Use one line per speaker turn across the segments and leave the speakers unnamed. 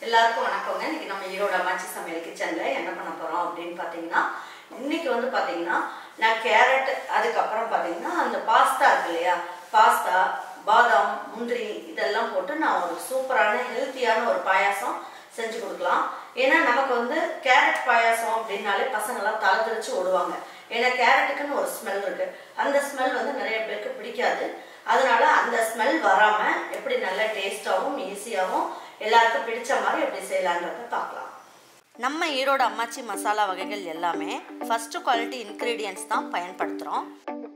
எல்லாருக்கும் வணக்கங்க இன்னைக்கு நம்ம ஈரோடு அம்மாச்சி சமையல் கிச்சனில் என்ன பண்ண போகிறோம் அப்படின்னு பார்த்தீங்கன்னா இன்னைக்கு வந்து பார்த்தீங்கன்னா நான் கேரட் அதுக்கப்புறம் பார்த்தீங்கன்னா அந்த பாஸ்தா இருக்கு இல்லையா பாஸ்தா பாதாம் முந்திரி இதெல்லாம் போட்டு நான் ஒரு சூப்பரான ஹெல்த்தியான ஒரு பாயாசம் செஞ்சு கொடுக்கலாம் ஏன்னா நமக்கு வந்து கேரட் பாயாசம் அப்படின்னாலே பசங்கள்லாம் தலை தெளிச்சு ஓடுவாங்க ஏன்னா கேரட்டுக்குன்னு ஒரு ஸ்மெல் இருக்கு அந்த ஸ்மெல் வந்து நிறைய பேருக்கு பிடிக்காது அதனால அந்த ஸ்மெல் வராம எப்படி நல்ல டேஸ்டாகவும் ஈஸியாகவும் எல்லாருக்கும் பிடிச்ச மாதிரி எப்படி செய்யலான்றத பார்க்கலாம் நம்ம ஈரோடு அம்மாச்சி மசாலா வகைகள் எல்லாமே ஃபர்ஸ்ட் குவாலிட்டி இன்க்ரீடியன்ஸ் தான் பயன்படுத்துகிறோம்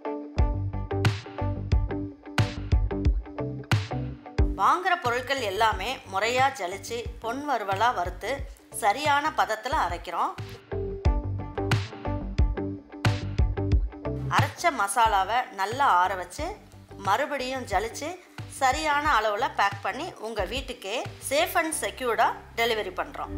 வாங்குற பொருட்கள் எல்லாமே முறையாக ஜலிச்சு பொன் வறுவலாக வறுத்து சரியான பதத்தில் அரைக்கிறோம் அரைச்ச மசாலாவை நல்லா ஆற வச்சு மறுபடியும் ஜலிச்சு சரியான அளவில் பேக் பண்ணி உங்கள் வீட்டுக்கே சேஃப் அண்ட் செக்யூர்டாக டெலிவரி பண்ணுறோம்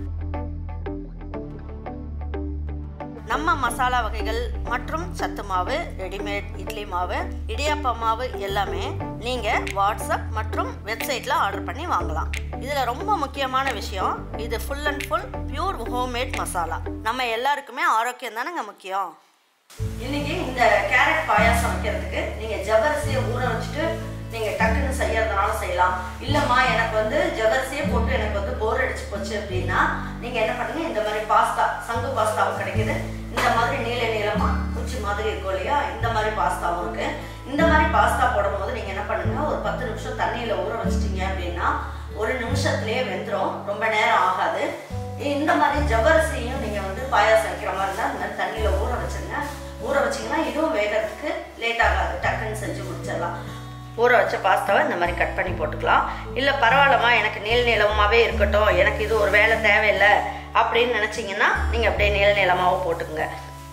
நம்ம மசாலா வகைகள் மற்றும் சத்து மாவு ரெடிமேட் இட்லி மாவு இடியாப்ப மாவு எல்லாமே நீங்கள் வாட்ஸ்அப் மற்றும் வெப்சைட்டில் ஆர்டர் பண்ணி வாங்கலாம் இதில் ரொம்ப முக்கியமான விஷயம் இது full and full pure homemade masala நம்ம எல்லாருக்குமே ஆரோக்கியம் தானேங்க முக்கியம் இன்னைக்கு இந்த கேரட் பாயாசம் வைக்கிறதுக்கு நீங்கள் ஜவ்வரிசியை ஊற வச்சுட்டு நீங்கள் டக்குன்னு செய்யறதுனால செய்யலாம் இல்லைம்மா எனக்கு வந்து ஜவ்வரிசியே போட்டு எனக்கு வந்து போர் அடிச்சு போச்சு அப்படின்னா நீங்கள் என்ன பண்ணுங்க இந்த மாதிரி பாஸ்தா சங்கு பாஸ்தாவும் கிடைக்குது இந்த மாதிரி நீல நீளமாக குச்சி மாதிரி இருக்கும் இல்லையா இந்த மாதிரி பாஸ்தாவும் இருக்கு இந்த மாதிரி பாஸ்தா போடும்போது நீங்கள் என்ன பண்ணுங்க ஒரு பத்து நிமிஷம் தண்ணியில் ஊற வச்சிட்டீங்க அப்படின்னா ஒரு நிமிஷத்துலேயே வெந்துடும் ரொம்ப நேரம் ஆகாது இந்த மாதிரி ஜவ்வரிசியும் நீங்கள் வந்து பாயாசம் வைக்கிற மாதிரி இருந்தால் இந்த மாதிரி தண்ணியில் ஊற வச்சுருங்க ஊற வச்சிங்கன்னா இதுவும் வேகிறதுக்கு லேட் ஆகாது டக்குன்னு செஞ்சு முடிச்சிடலாம் ஊற வச்ச பாஸ்தாவை இந்த மாதிரி கட் பண்ணி போட்டுக்கலாம் இல்லை பரவாயில்லம்மா எனக்கு நீள் நீளமாகவே இருக்கட்டும் எனக்கு இது ஒரு வேலை தேவையில்லை அப்படின்னு நினச்சிங்கன்னா நீங்கள் அப்படியே நீள் நீளமாகவும் போட்டுக்குங்க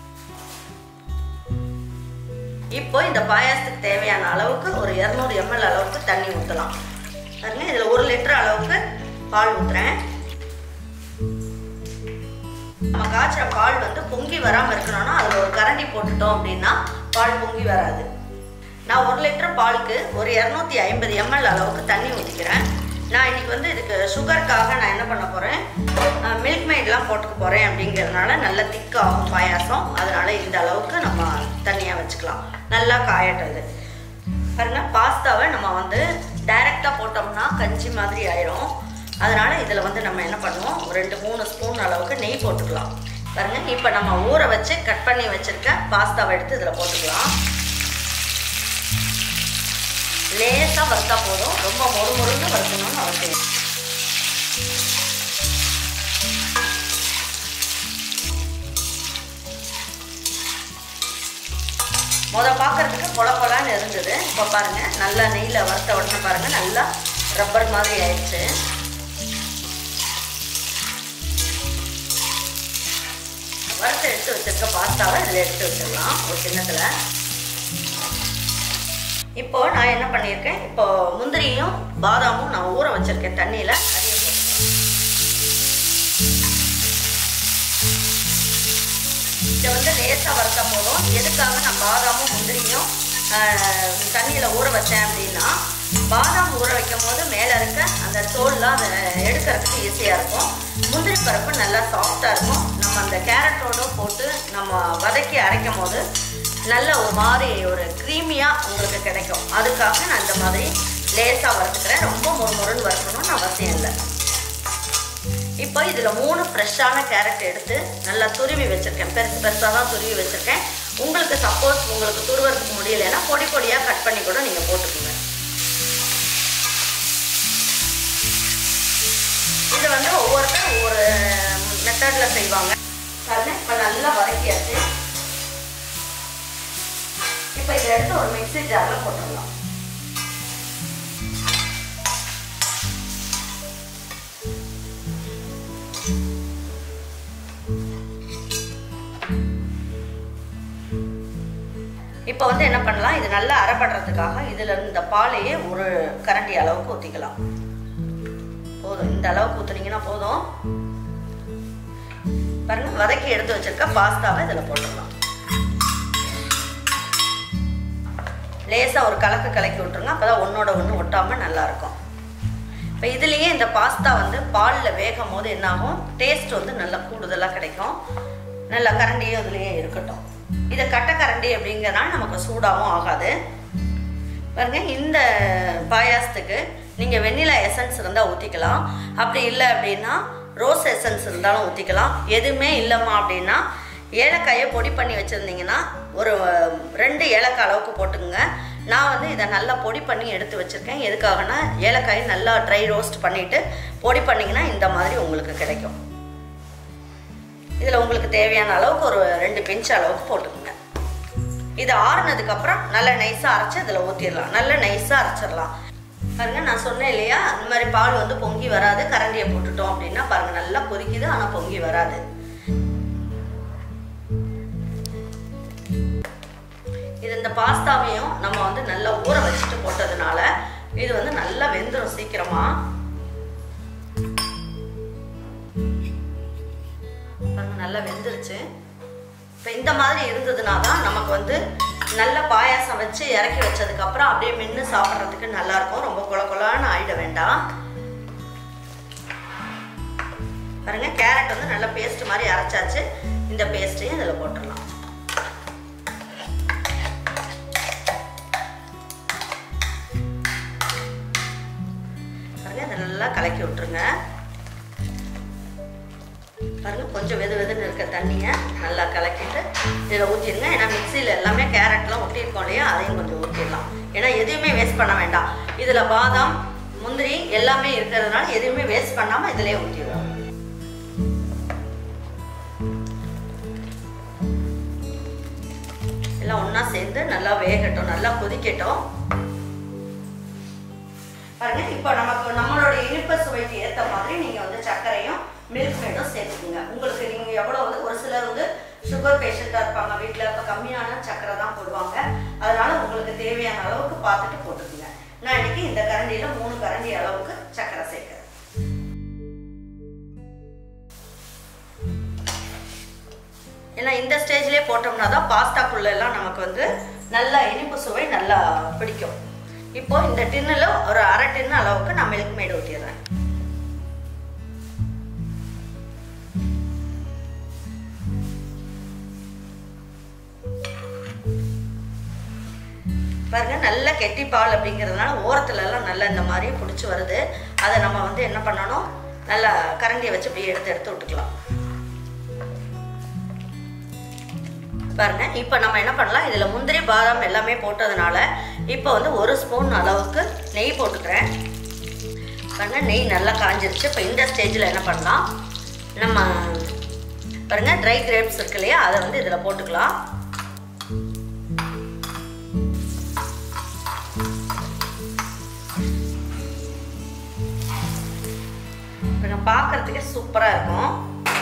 இப்போ இந்த பாயாசத்துக்கு தேவையான அளவுக்கு ஒரு இரநூறு எம்எல் அளவுக்கு தண்ணி ஊற்றலாம் பாருங்க இதில் ஒரு லிட்டர் அளவுக்கு பால் ஊற்றுறேன் நம்ம காய்ச்சற பால் வந்து பொங்கி வராமல் இருக்கணும்னா அதில் ஒரு கரண்டி போட்டுட்டோம் அப்படின்னா பால் பொங்கி வராது நான் ஒரு லிட்டர் பாலுக்கு ஒரு இரநூத்தி ஐம்பது எம்எல் அளவுக்கு தண்ணி ஊற்றிக்கிறேன் நான் இன்னைக்கு வந்து இதுக்கு சுகருக்காக நான் என்ன பண்ண போகிறேன் மில்க் மெய்ட்லாம் போட்டுக்க போகிறேன் அப்படிங்கிறதுனால நல்ல திக்காகும் பாயாசம் அதனால இந்த அளவுக்கு நம்ம தண்ணியாக வச்சுக்கலாம் நல்லா காயட்டுறது பாருங்க பாஸ்தாவை நம்ம வந்து டைரெக்டாக போட்டோம்னா கஞ்சி மாதிரி ஆயிரும் அதனால இதில் வந்து நம்ம என்ன பண்ணுவோம் ஒரு ரெண்டு மூணு ஸ்பூன் அளவுக்கு நெய் போட்டுக்கலாம் பாருங்க இப்போ நம்ம ஊற வச்சு கட் பண்ணி வச்சிருக்க பாஸ்தாவை எடுத்து இதில் போட்டுக்கலாம் லேசாக வறுத்தா போதும் ரொம்ப மொறு மொறுன்னு வறுக்கணும்னு அவசியம் முத பார்க்கறதுக்கு பொல பொலான்னு இருந்தது இப்போ பாருங்க நல்லா நெய்யில் வறுத்த உடனே பாருங்க நல்லா ரப்பர் மாதிரி ஆயிடுச்சு வறுத்து எடுத்து வச்சிருக்க பாஸ்தாவை இதில் எடுத்து வச்சிடலாம் ஒரு கிண்ணத்தில் இப்போ நான் என்ன பண்ணியிருக்கேன் இப்போ முந்திரியும் பாதாமும் நான் ஊற வச்சிருக்கேன் தண்ணியில் அதையும் போட்டுக்கலாம் இதை வந்து லேசாக வறுத்த போதும் எதுக்காக நான் பாதாமும் முந்திரியும் தண்ணியில் ஊற வச்சேன் அப்படின்னா பாதாம் ஊற வைக்கும் போது மேலே இருக்க அந்த தோல்லாம் அதை எடுக்கிறதுக்கு ஈஸியாக இருக்கும் முந்திரி பருப்பு நல்லா சாஃப்டாக இருக்கும் நம்ம அந்த கேரட்டோட போட்டு நம்ம வதக்கி அரைக்கும் போது நல்ல ஒரு மாதிரி ஒரு க்ரீமியாக உங்களுக்கு கிடைக்கும் அதுக்காக நான் இந்த மாதிரி லேசாக வறுத்துக்கிறேன் ரொம்ப மொறு மொறுன்னு வறுக்கணும்னு அவசியம் இல்லை இப்போ இதில் மூணு ஃப்ரெஷ்ஷான கேரட் எடுத்து நல்லா துருவி வச்சுருக்கேன் பெருசு பெருசாக தான் துருவி வச்சுருக்கேன் உங்களுக்கு சப்போஸ் உங்களுக்கு துருவறதுக்கு முடியலைன்னா பொடி பொடியாக கட் பண்ணி கூட நீங்கள் போட்டுக்கோங்க இது வந்து ஒவ்வொருத்தரும் ஒவ்வொரு மெத்தடில் செய்வாங்க பாருங்க இப்போ நல்லா வதக்கியாச்சு இப்போ இதை எடுத்து ஒரு மிக்ஸி ஜாரில் போட்டுடலாம் இப்போ வந்து என்ன பண்ணலாம் இது நல்லா அரைப்படுறதுக்காக இதில் இந்த பாலையே ஒரு கரண்டி அளவுக்கு ஊற்றிக்கலாம் போதும் இந்த அளவுக்கு ஊற்றுனீங்கன்னா போதும் பாருங்க வதக்கி எடுத்து வச்சிருக்க பாஸ்தாவை இதில் போட்டுடலாம் லேசாக ஒரு கலக்கு கலக்கி விட்டுருங்க அப்போ தான் ஒன்றோட ஒன்று ஒட்டாமல் நல்லாயிருக்கும் இப்போ இதுலேயே இந்த பாஸ்தா வந்து பாலில் வேகும் போது என்னாகும் டேஸ்ட் வந்து நல்லா கூடுதலாக கிடைக்கும் நல்லா கரண்டியும் இதுலேயே இருக்கட்டும் இதை கட்டை கரண்டி அப்படிங்கிறனால நமக்கு சூடாகவும் ஆகாது பாருங்க இந்த பாயாசத்துக்கு நீங்கள் வெண்ணிலா எசன்ஸ் இருந்தால் ஊற்றிக்கலாம் அப்படி இல்லை அப்படின்னா ரோஸ் எசன்ஸ் இருந்தாலும் ஊற்றிக்கலாம் எதுவுமே இல்லைம்மா அப்படின்னா ஏலக்காயை பொடி பண்ணி வச்சுருந்தீங்கன்னா ஒரு ரெண்டு ஏலக்காய் அளவுக்கு போட்டுக்குங்க நான் வந்து இதை நல்லா பொடி பண்ணி எடுத்து வச்சுருக்கேன் எதுக்காகனா ஏலக்காயை நல்லா ட்ரை ரோஸ்ட் பண்ணிவிட்டு பொடி பண்ணிங்கன்னா இந்த மாதிரி உங்களுக்கு கிடைக்கும் இதில் உங்களுக்கு தேவையான அளவுக்கு ஒரு ரெண்டு பிஞ்ச் அளவுக்கு போட்டுக்கோங்க இது ஆறுனதுக்கப்புறம் நல்லா நைஸாக அரைச்சி இதில் ஊற்றிடலாம் நல்லா நைஸாக அரைச்சிடலாம் பாருங்க நான் சொன்னேன் இல்லையா அந்த மாதிரி பால் வந்து பொங்கி வராது கரண்டியை போட்டுட்டோம் அப்படின்னா பாருங்க நல்லா கொதிக்குது ஆனால் பொங்கி வராது இது இந்த பாஸ்தாவையும் நம்ம வந்து நல்லா ஊற வச்சுட்டு போட்டதுனால இது வந்து நல்லா வெந்துடும் சீக்கிரமா பாருங்க நல்லா வெந்துருச்சு இப்போ இந்த மாதிரி இருந்ததுனா தான் நமக்கு வந்து நல்ல பாயாசம் வச்சு இறக்கி வச்சதுக்கப்புறம் அப்படியே மென்று சாப்பிட்றதுக்கு நல்லாயிருக்கும் ரொம்ப கொல கொலான்னு ஆயிட வேண்டாம் பாருங்க கேரட் வந்து நல்லா பேஸ்ட் மாதிரி அரைச்சாச்சு இந்த பேஸ்ட்டையும் இதில் போட்டுடலாம் பாருங்க இதை நல்லா கலக்கி விட்டுருங்க பாருங்க கொஞ்சம் வெது வெதுன்னு இருக்க தண்ணியை நல்லா கலக்கிட்டு இதில் ஊற்றிடுங்க ஏன்னா மிக்சியில் எல்லாமே கேரட்லாம் ஊற்றிருக்கோம் இல்லையா அதையும் கொஞ்சம் ஊற்றிடலாம் ஏன்னா எதுவுமே வேஸ்ட் பண்ண வேண்டாம் இதில் பாதாம் முந்திரி எல்லாமே இருக்கிறதுனால எதுவுமே வேஸ்ட் பண்ணாமல் இதிலே ஊற்றிடுவோம் எல்லாம் ஒன்றா சேர்ந்து நல்லா வேகட்டும் நல்லா கொதிக்கட்டும் பாருங்க இப்போ நமக்கு நம்மளோட இனிப்பு சுவைக்கு ஏற்ற மாதிரி நீங்கள் வந்து சர்க்கரையும் மில்க் மேடும் சேர்த்துக்குங்க உங்களுக்கு நீங்கள் எவ்வளோ வந்து ஒரு சிலர் வந்து சுகர் பேஷண்ட்டாக இருப்பாங்க வீட்டில் இப்போ கம்மியான சர்க்கரை தான் போடுவாங்க அதனால உங்களுக்கு தேவையான அளவுக்கு பார்த்துட்டு போட்டுக்குங்க நான் இன்னைக்கு இந்த கரண்டியில் மூணு கரண்டி அளவுக்கு சர்க்கரை சேர்க்குறேன் ஏன்னா இந்த ஸ்டேஜ்லேயே போட்டோம்னா தான் பாஸ்தாக்குள்ள எல்லாம் நமக்கு வந்து நல்லா இனிப்பு சுவை நல்லா பிடிக்கும் இப்போ இந்த டின்னில் ஒரு அரை டின்னு அளவுக்கு நான் மில்க் மேட் ஊற்றிடுறேன் பாருங்க நல்ல கெட்டி பால் அப்படிங்கிறதுனால ஓரத்துல எல்லாம் நல்லா இந்த மாதிரி பிடிச்சி வருது அதை நம்ம வந்து என்ன பண்ணணும் நல்லா கரண்டியை வச்சு இப்படி எடுத்து எடுத்து விட்டுக்கலாம் பாருங்க இப்போ நம்ம என்ன பண்ணலாம் இதில் முந்திரி பாதாம் எல்லாமே போட்டதுனால இப்போ வந்து ஒரு ஸ்பூன் அளவுக்கு நெய் போட்டுக்கிறேன் பாருங்க நெய் நல்லா காஞ்சிருச்சு இப்போ இந்த ஸ்டேஜில் என்ன பண்ணலாம் நம்ம பாருங்க ட்ரை கிரேப்ஸ் இருக்கு இல்லையா அதை வந்து இதில் போட்டுக்கலாம் பார்க்கறதுக்கே சூப்பராக இருக்கும்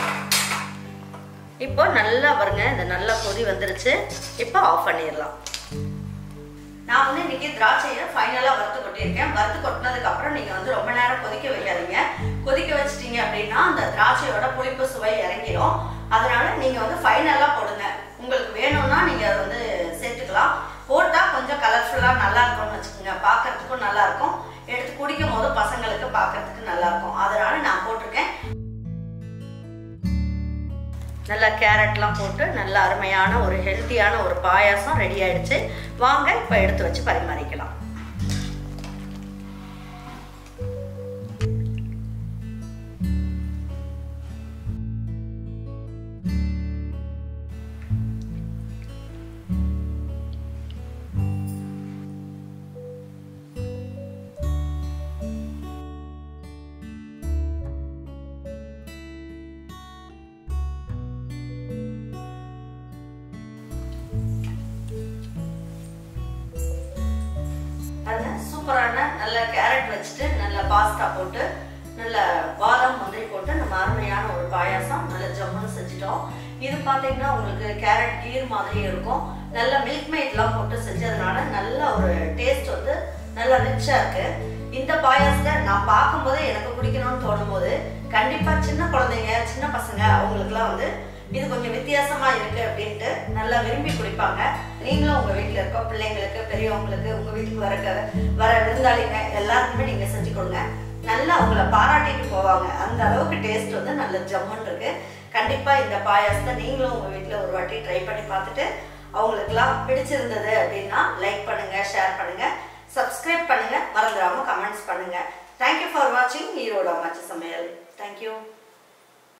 இப்போ நல்லா பாருங்க இந்த நல்லா கொதி வந்துருச்சு இப்போ ஆஃப் பண்ணிடலாம் நான் வந்து இன்னைக்கு திராட்சையை ஃபைனலாக வறுத்து கொட்டியிருக்கேன் வறுத்து கொட்டினதுக்கு அப்புறம் நீங்கள் வந்து ரொம்ப நேரம் கொதிக்க வைக்காதீங்க கொதிக்க வச்சிட்டீங்க அப்படின்னா அந்த திராட்சையோட புளிப்பு சுவை இறங்கிடும் அதனால நீங்கள் வந்து ஃபைனலாக போடுங்க உங்களுக்கு வேணும்னா நீங்கள் அதை வந்து சேர்த்துக்கலாம் போட்டால் கொஞ்சம் கலர்ஃபுல்லாக நல்லா இருக்கும்னு வச்சுக்கோங்க பார்க்கறதுக்கும் நல்லா இருக்கும் எடுத்து குடிக்கும் போது பசங்களுக்கு பார்க்கறதுக்கு நல்லா இருக்கும் அதனால நான் போட்டிருக்கேன் நல்லா கேரட்லாம் போட்டு நல்ல அருமையான ஒரு ஹெல்த்தியான ஒரு பாயாசம் ரெடி ஆயிடுச்சு வாங்க இப்போ எடுத்து வச்சு பரிமாறிக்கலாம் பாருங்க சூப்பரான நல்ல கேரட் வச்சுட்டு நல்ல பாஸ்தா போட்டு நல்ல பாதாம் முந்திரி போட்டு நம்ம அருமையான ஒரு பாயாசம் நல்ல ஜம்முன்னு செஞ்சுட்டோம் இது பார்த்தீங்கன்னா உங்களுக்கு கேரட் கீர் மாதிரி இருக்கும் நல்ல மில்க் மேட்லாம் போட்டு செஞ்சதுனால நல்ல ஒரு டேஸ்ட் வந்து நல்லா ரிச்சாக இருக்கு இந்த பாயாசத்தை நான் பார்க்கும்போதே எனக்கு குடிக்கணும்னு தோணும் போது கண்டிப்பாக சின்ன குழந்தைங்க சின்ன பசங்க அவங்களுக்குலாம் வந்து இது கொஞ்சம் வித்தியாசமா இருக்கு அப்படின்ட்டு நல்லா விரும்பி குடிப்பாங்க நீங்களும் உங்க வீட்டில் இருக்க பிள்ளைங்களுக்கு பெரியவங்களுக்கு உங்க வீட்டுக்கு வர வர விருந்தாளிங்க எல்லாருக்குமே நீங்க செஞ்சு கொடுங்க நல்லா அவங்கள பாராட்டிட்டு போவாங்க அந்த அளவுக்கு டேஸ்ட் வந்து நல்ல ஜம்முன்னு இருக்கு கண்டிப்பாக இந்த பாயாசத்தை நீங்களும் உங்கள் வீட்டில் ஒரு வாட்டி ட்ரை பண்ணி பார்த்துட்டு அவங்களுக்குலாம் பிடிச்சிருந்தது அப்படின்னா லைக் பண்ணுங்க ஷேர் பண்ணுங்க சப்ஸ்கிரைப் பண்ணுங்க மறந்துடாம கமெண்ட்ஸ் பண்ணுங்க தேங்க்யூ ஃபார் வாட்சிங் ஈரோடு அம்மாச்சி சமையல் தேங்க்யூ